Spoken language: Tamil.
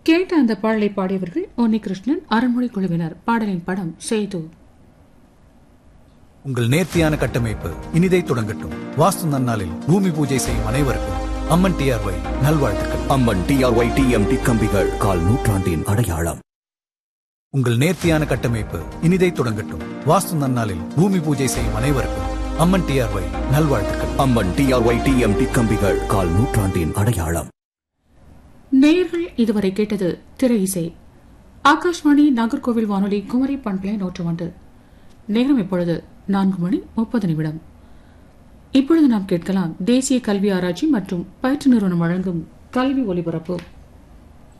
கேட்ட அந்த பாடலை பாடியவர்கள் உன்னிகிருஷ்ணன் அருண்மொழி குழுவினர் பாடலின் படம் சேது உங்கள் நேர்த்தியான கட்டமைப்பு இனிதை தொடங்கட்டும் வாஸ்து நன்னாளில் பூமி பூஜை செய்யும் அனைவருக்கும் அம்மன் டிஆர்ஒய் நல்வாழ்த்துக்கள் அம்மன் டிஆர்ஒய் டிஎம்டி கம்பிகள் கால் நூற்றாண்டின் அடையாளம் உங்கள் நேர்த்தியான கட்டமைப்பு இனிதை தொடங்கட்டும் வாஸ்து நன்னாளில் பூமி பூஜை செய்யும் அனைவருக்கும் அம்மன் டிஆர்ஒய் நல்வாழ்த்துக்கள் அம்மன் டிஆர்ஒய் டிஎம்டி கம்பிகள் கால் நூற்றாண்டின் அடையாளம் நேயர்கள் இதுவரை கேட்டது திரை இசை ஆகாஷ்வாணி நாகர்கோவில் வானொலி குமரி பண்பலை நூற்று ஒன்று நேரம் இப்பொழுது நான்கு மணி முப்பது நிமிடம் இப்பொழுது நாம் கேட்கலாம் தேசிய கல்வி ஆராய்ச்சி மற்றும் பயிற்சி நிறுவனம் வழங்கும் கல்வி ஒலிபரப்பு